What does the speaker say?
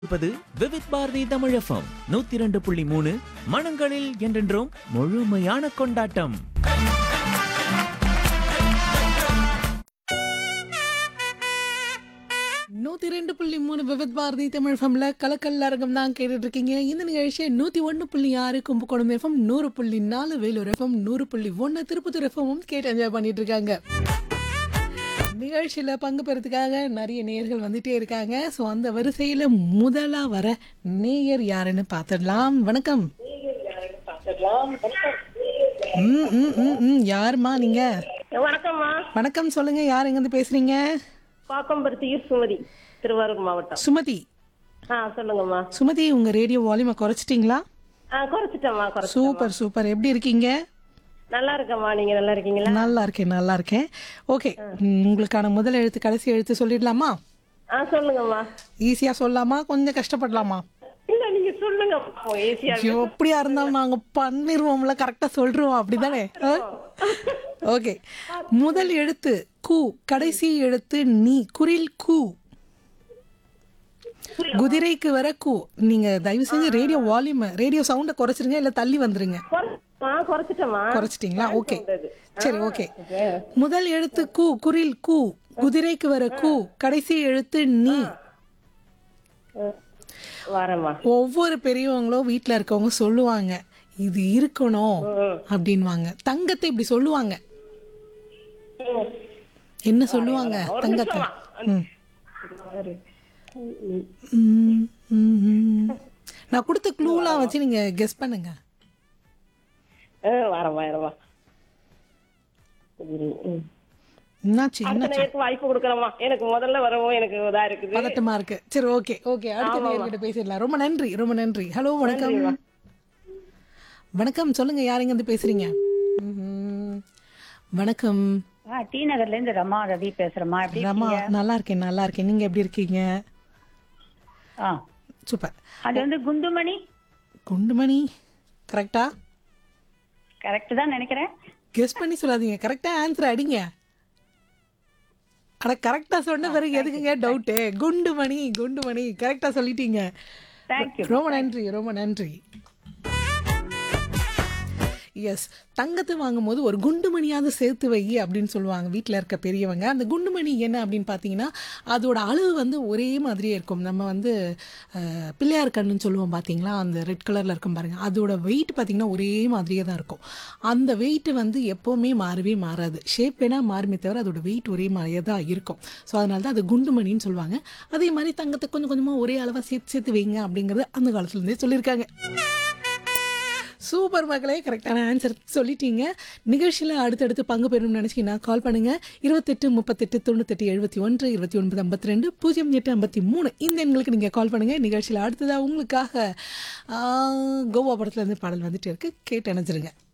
இருப்பது விவித் பாரதி தமிழஃபம் நூத்தி இரண்டு புள்ளி மூணு மனங்களில் என்றென்றும் முழுமையான கொண்டாட்டம் நூத்தி ரெண்டு புள்ளி மூணு விபத் பாரதி தமிழ் ஃபம்ல கலக்கல் அரங்கம் தான் கேட்டுட்டு இருக்கீங்க இந்த நிகழ்ச்சியை நூத்தி ஒன்று புள்ளி ஆறு கும்பகோணம் எஃப்எம் நூறு புள்ளி நாலு வேலூர் எஃப்எம் நூறு புள்ளி ஒன்று திருப்பத்தூர் எஃப்எம்மும் கேட்டு என்ஜாய் பண்ணிட்டு இருக்காங்க நிகழ்ச்சியில் பங்கு பெறதுக்காக நிறைய நேயர்கள் வந்துட்டே இருக்காங்க ஸோ அந்த வரிசையில் முதலா வர நேயர் யாருன்னு பார்த்துடலாம் வணக்கம் ம் ம் ம் ம் யாருமா நீங்க வணக்கம்மா வணக்கம் சொல்லுங்க யார் எங்கேருந்து பேசுறீங்க பாக்கம்பருத்தியூர் சுமதி திருவாரூர் மாவட்டம் சுமதி ஆ சொல்லுங்கம்மா சுமதி உங்க ரேடியோ வால்யூமை குறைச்சிட்டீங்களா ஆ குறைச்சிட்டேம்மா குறைச்சி சூப்பர் சூப்பர் எப்படி இருக்கீங்க நல்லா இருக்கம்மா நீங்க நல்லா இருக்கீங்களா நல்லா இருக்கேன் நல்லா இருக்கேன் ஓகே உங்களுக்கான முதல் எழுத்து கடைசி எழுத்து சொல்லிடலாமா ஆ சொல்லுங்கம்மா ஈஸியா சொல்லலாமா கொஞ்சம் கஷ்டப்படலாமா இல்ல நீங்க சொல்லுங்க ஈஸியா எப்படியா இருந்தாலும் நாங்க பண்ணிருவோம்ல கரெக்டா சொல்றோம் அப்படிதானே ஓகே முதல் எழுத்து கு கடைசி எழுத்து நீ குரில் கு குதிரைக்கு வர கு நீங்க தயவு செஞ்சு ரேடியோ வால்யூம் ரேடியோ சவுண்ட குறைச்சிருங்க இல்ல தள்ளி வந்துருங்க ஆ குறைச்சிட்டம்மா குறைச்சிட்டீங்களா ஓகே சரி ஓகே முதல் எழுத்து கு குரில் கு குதிரைக்கு வர கு கடைசி எழுத்து நீ வரேம்மா ஒவ்வொரு பெரியவங்களும் வீட்ல இருக்கவங்க சொல்லுவாங்க இது இருக்கணும் அப்படின்வாங்க தங்கத்தை இப்படி சொல்லுவாங்க என்ன சொல்லுவாங்க தங்கத்தை ம். ம், ம், ம். நான் கொடுத்த க்ளூலாம் வச்சு நீங்க கெஸ் பண்ணுங்க ஆ, வரேன் வரேம்மா ம், ம். என்னாச்சு அடுத்த என்னாச்சு நேரத்துக்கு வாய்ப்பு கொடுக்குறேம்மா எனக்கு முதல்ல வரவும் எனக்கு இதா இருக்குது பதட்டமா இருக்கு சரி ஓகே ஓகே அடுத்த நேர்கிட்ட பேசிடலாம் ரொம்ப நன்றி ரொம்ப நன்றி ஹலோ வணக்கம் வணக்கம் சொல்லுங்க யார் எங்க இருந்து பேசுறீங்க ம்ஹும். வணக்கம் ஆ டி நகர்ல இருந்து ரமா ரவி பேசுறேம்மா எப்படி ரமா நல்லா இருக்கேன் நல்லா இருக்கேன் நீங்க எப்படி இருக்கீங்க ஆ சூப்பர் அது வந்து குண்டுமணி குண்டுமணி கரெக்டா கரெக்ட் தான் நினைக்கிறேன் கெஸ் பண்ணி சொல்லாதீங்க கரெக்டா ஆன்சர் அடிங்க ஆனா கரெக்டா சொன்ன பிறகு எதுக்குங்க டவுட்டு குண்டுமணி குண்டுமணி கரெக்டா சொல்லிட்டீங்க தேங்க்யூ ரொம்ப நன்றி ரொம்ப நன்றி எஸ் தங்கத்தை வாங்கும்போது ஒரு குண்டுமணியாவது சேர்த்து வை அப்படின்னு சொல்லுவாங்க வீட்டில் இருக்க பெரியவங்க அந்த குண்டுமணி என்ன அப்படின்னு பார்த்தீங்கன்னா அதோட அளவு வந்து ஒரே மாதிரியே இருக்கும் நம்ம வந்து அஹ், பிள்ளையார் கண்ணுன்னு சொல்லுவோம் பார்த்தீங்களா அந்த ரெட் கலரில் இருக்கும் பாருங்க அதோட வெயிட் பார்த்தீங்கன்னா ஒரே மாதிரியே தான் இருக்கும் அந்த வெயிட் வந்து எப்போவுமே மாறவே மாறாது ஷேப் வேணால் மாறுமே தவிர அதோட வெயிட் ஒரே மாதிரியே தான் இருக்கும் ஸோ அதனால தான் அது குண்டுமணின்னு சொல்லுவாங்க அதே மாதிரி தங்கத்தை கொஞ்சம் கொஞ்சமாக ஒரே அளவாக சேர்த்து சேர்த்து வைங்க அப்படிங்கிறது அந்த காலத்துலேருந்தே சொல்லியிருக்காங்க சூப்பர் மக்களே கரெக்டான ஆன்சர் சொல்லிட்டீங்க நிகழ்ச்சியில் அடுத்தடுத்து பங்கு பெறணும்னு நினச்சிங்கன்னா கால் பண்ணுங்க இருபத்தெட்டு முப்பத்தெட்டு தொண்ணூத்தெட்டு எழுபத்தி ஒன்று இருபத்தி ஒன்பது ஐம்பத்தி ரெண்டு பூஜ்ஜியம் எட்டு ஐம்பத்தி மூணு இந்த எண்களுக்கு நீங்கள் கால் பண்ணுங்க நிகழ்ச்சியில் அடுத்ததாக உங்களுக்காக ஆ, கோவா படத்துலேருந்து பாடல் வந்துட்டு இருக்கு கேட்டு அணைச்சிருங்க